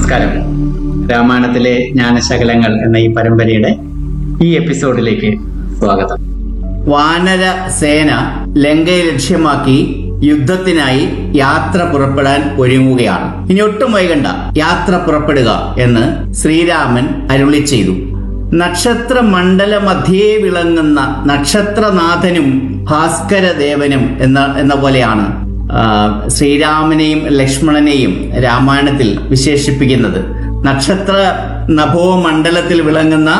നമസ്കാരം രാമായണത്തിലെ ജ്ഞാനശകലങ്ങൾ എന്ന ഈ പരമ്പരയുടെ ഈ എപ്പിസോഡിലേക്ക് സ്വാഗതം വാനര സേന ലങ്കയെ ലക്ഷ്യമാക്കി യുദ്ധത്തിനായി യാത്ര പുറപ്പെടാൻ ഒരുങ്ങുകയാണ് ഇനി ഒട്ടും വൈകണ്ട യാത്ര പുറപ്പെടുക എന്ന് ശ്രീരാമൻ അരുളി ചെയ്തു നക്ഷത്ര മണ്ഡല മധ്യേ വിളങ്ങുന്ന നക്ഷത്രനാഥനും ഭാസ്കരദേവനും എന്ന എന്ന പോലെയാണ് ആ, ശ്രീരാമനെയും ലക്ഷ്മണനെയും രാമായണത്തിൽ വിശേഷിപ്പിക്കുന്നത് നക്ഷത്ര നഭോ മണ്ഡലത്തിൽ വിളങ്ങുന്ന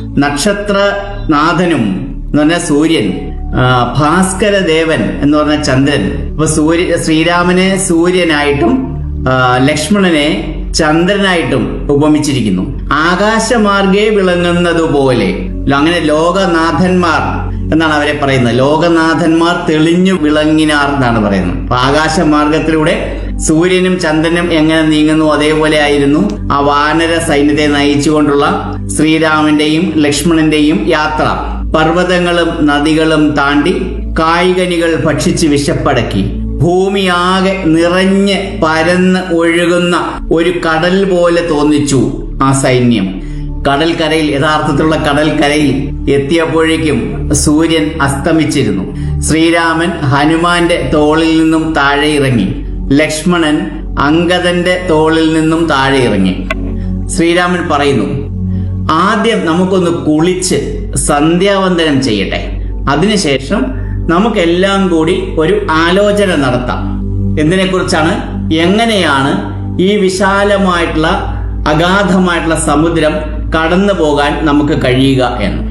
നക്ഷത്രനാഥനും എന്ന് പറഞ്ഞ സൂര്യൻ ആ, ഭാസ്കരദേവൻ എന്ന് പറഞ്ഞ ചന്ദ്രൻ അപ്പൊ സൂര്യ ശ്രീരാമനെ സൂര്യനായിട്ടും ആ, ലക്ഷ്മണനെ ചന്ദ്രനായിട്ടും ഉപമിച്ചിരിക്കുന്നു ആകാശമാർഗേ വിളങ്ങുന്നതുപോലെ അങ്ങനെ ലോകനാഥന്മാർ എന്നാണ് അവരെ പറയുന്നത് ലോകനാഥന്മാർ തെളിഞ്ഞു വിളങ്ങിനാർ എന്നാണ് പറയുന്നത് അപ്പൊ ആകാശമാർഗത്തിലൂടെ സൂര്യനും ചന്ദ്രനും എങ്ങനെ നീങ്ങുന്നു അതേപോലെ ആയിരുന്നു ആ വാനര സൈന്യത്തെ നയിച്ചുകൊണ്ടുള്ള ശ്രീരാമന്റെയും ലക്ഷ്മണന്റെയും യാത്ര പർവ്വതങ്ങളും നദികളും താണ്ടി കായികനികൾ ഭക്ഷിച്ച് വിശപ്പടക്കി ഭൂമിയാകെ നിറഞ്ഞ് പരന്ന് ഒഴുകുന്ന ഒരു കടൽ പോലെ തോന്നിച്ചു ആ സൈന്യം കടൽക്കരയിൽ യഥാർത്ഥത്തിലുള്ള കടൽക്കരയിൽ എത്തിയപ്പോഴേക്കും സൂര്യൻ അസ്തമിച്ചിരുന്നു ശ്രീരാമൻ ഹനുമാന്റെ തോളിൽ നിന്നും താഴെ ഇറങ്ങി ലക്ഷ്മണൻ അങ്കദന്റെ തോളിൽ നിന്നും താഴെ ഇറങ്ങി ശ്രീരാമൻ പറയുന്നു ആദ്യം നമുക്കൊന്ന് കുളിച്ച് സന്ധ്യാവന്ദനം ചെയ്യട്ടെ അതിനുശേഷം നമുക്കെല്ലാം കൂടി ഒരു ആലോചന നടത്താം എന്തിനെക്കുറിച്ചാണ് എങ്ങനെയാണ് ഈ വിശാലമായിട്ടുള്ള അഗാധമായിട്ടുള്ള സമുദ്രം കടന്നു പോകാൻ നമുക്ക് കഴിയുക എന്ന്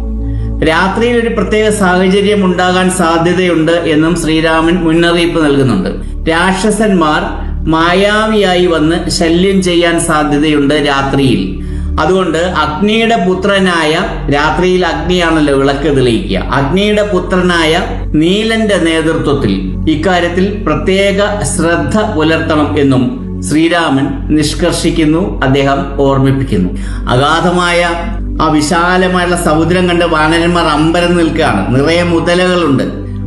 രാത്രിയിൽ ഒരു പ്രത്യേക സാഹചര്യം ഉണ്ടാകാൻ സാധ്യതയുണ്ട് എന്നും ശ്രീരാമൻ മുന്നറിയിപ്പ് നൽകുന്നുണ്ട് രാക്ഷസന്മാർ മായാവിയായി വന്ന് ശല്യം ചെയ്യാൻ സാധ്യതയുണ്ട് രാത്രിയിൽ അതുകൊണ്ട് അഗ്നിയുടെ പുത്രനായ രാത്രിയിൽ അഗ്നിയാണല്ലോ വിളക്ക് തെളിയിക്കുക അഗ്നിയുടെ പുത്രനായ നീലന്റെ നേതൃത്വത്തിൽ ഇക്കാര്യത്തിൽ പ്രത്യേക ശ്രദ്ധ പുലർത്തണം എന്നും ശ്രീരാമൻ നിഷ്കർഷിക്കുന്നു അദ്ദേഹം ഓർമ്മിപ്പിക്കുന്നു അഗാധമായ ആ വിശാലമായുള്ള സമുദ്രം കണ്ട് വാനരന്മാർ അമ്പരം നിൽക്കുകയാണ് നിറയെ മുതലകളുണ്ട്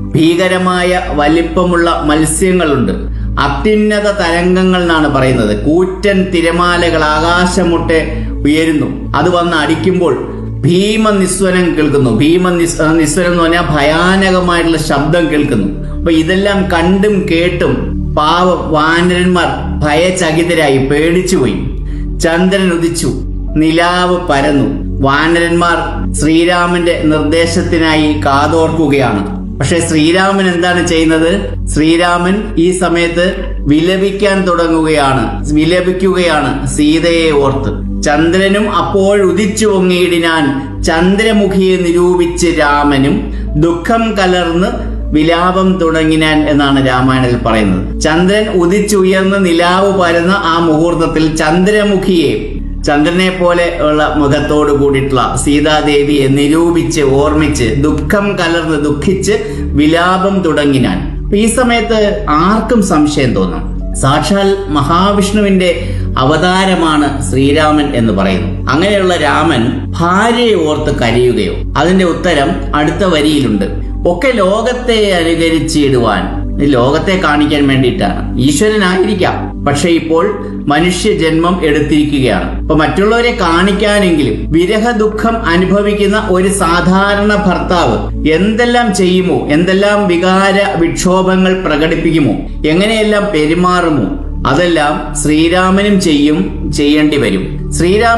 ഭീകരമായ വലിപ്പമുള്ള മത്സ്യങ്ങളുണ്ട് അത്യുന്നത തരംഗങ്ങൾ എന്നാണ് പറയുന്നത് കൂറ്റൻ തിരമാലകൾ ആകാശമുട്ടെ ഉയരുന്നു അത് വന്ന് അടിക്കുമ്പോൾ ഭീമനിസ്വരം കേൾക്കുന്നു ഭീമ നിസ് നിസ്വരം എന്ന് പറഞ്ഞാൽ ഭയാനകമായിട്ടുള്ള ശബ്ദം കേൾക്കുന്നു അപ്പൊ ഇതെല്ലാം കണ്ടും കേട്ടും പാവ വാനരന്മാർ ഭയചകിതരായി പേടിച്ചുപോയി ചന്ദ്രൻ ഉദിച്ചു നിലാവ് പരന്നു വാനരന്മാർ ശ്രീരാമന്റെ നിർദ്ദേശത്തിനായി കാതോർക്കുകയാണ് പക്ഷെ ശ്രീരാമൻ എന്താണ് ചെയ്യുന്നത് ശ്രീരാമൻ ഈ സമയത്ത് വിലപിക്കാൻ തുടങ്ങുകയാണ് വിലപിക്കുകയാണ് സീതയെ ഓർത്ത് ചന്ദ്രനും അപ്പോൾ ഉദിച്ചു പൊങ്ങിയിടിനാൻ ചന്ദ്രമുഖിയെ നിരൂപിച്ച് രാമനും ദുഃഖം കലർന്ന് വിലാപം തുടങ്ങിനാൻ എന്നാണ് രാമായണത്തിൽ പറയുന്നത് ചന്ദ്രൻ ഉദിച്ചുയർന്ന് നിലാവ് പരന്ന ആ മുഹൂർത്തത്തിൽ ചന്ദ്രമുഖിയെ ചന്ദ്രനെ പോലെ ഉള്ള മുഖത്തോട് കൂടിയിട്ടുള്ള സീതാദേവിയെ നിരൂപിച്ച് ഓർമ്മിച്ച് ദുഃഖം കലർന്ന് ദുഃഖിച്ച് വിലാപം തുടങ്ങിനാൻ അപ്പൊ ഈ സമയത്ത് ആർക്കും സംശയം തോന്നാം സാക്ഷാൽ മഹാവിഷ്ണുവിന്റെ അവതാരമാണ് ശ്രീരാമൻ എന്ന് പറയുന്നു അങ്ങനെയുള്ള രാമൻ ഭാര്യയെ ഓർത്ത് കരയുകയോ അതിന്റെ ഉത്തരം അടുത്ത വരിയിലുണ്ട് ഒക്കെ ലോകത്തെ അനുകരിച്ചിടുവാൻ ഈ ലോകത്തെ കാണിക്കാൻ വേണ്ടിയിട്ടാണ് ഈശ്വരനായിരിക്കാം പക്ഷെ ഇപ്പോൾ മനുഷ്യ ജന്മം എടുത്തിരിക്കുകയാണ് അപ്പൊ മറ്റുള്ളവരെ കാണിക്കാനെങ്കിലും വിരഹ ദുഃഖം അനുഭവിക്കുന്ന ഒരു സാധാരണ ഭർത്താവ് എന്തെല്ലാം ചെയ്യുമോ എന്തെല്ലാം വികാര വിക്ഷോഭങ്ങൾ പ്രകടിപ്പിക്കുമോ എങ്ങനെയെല്ലാം പെരുമാറുമോ അതെല്ലാം ശ്രീരാമനും ചെയ്യും ചെയ്യേണ്ടി വരും ശ്രീരാമൻ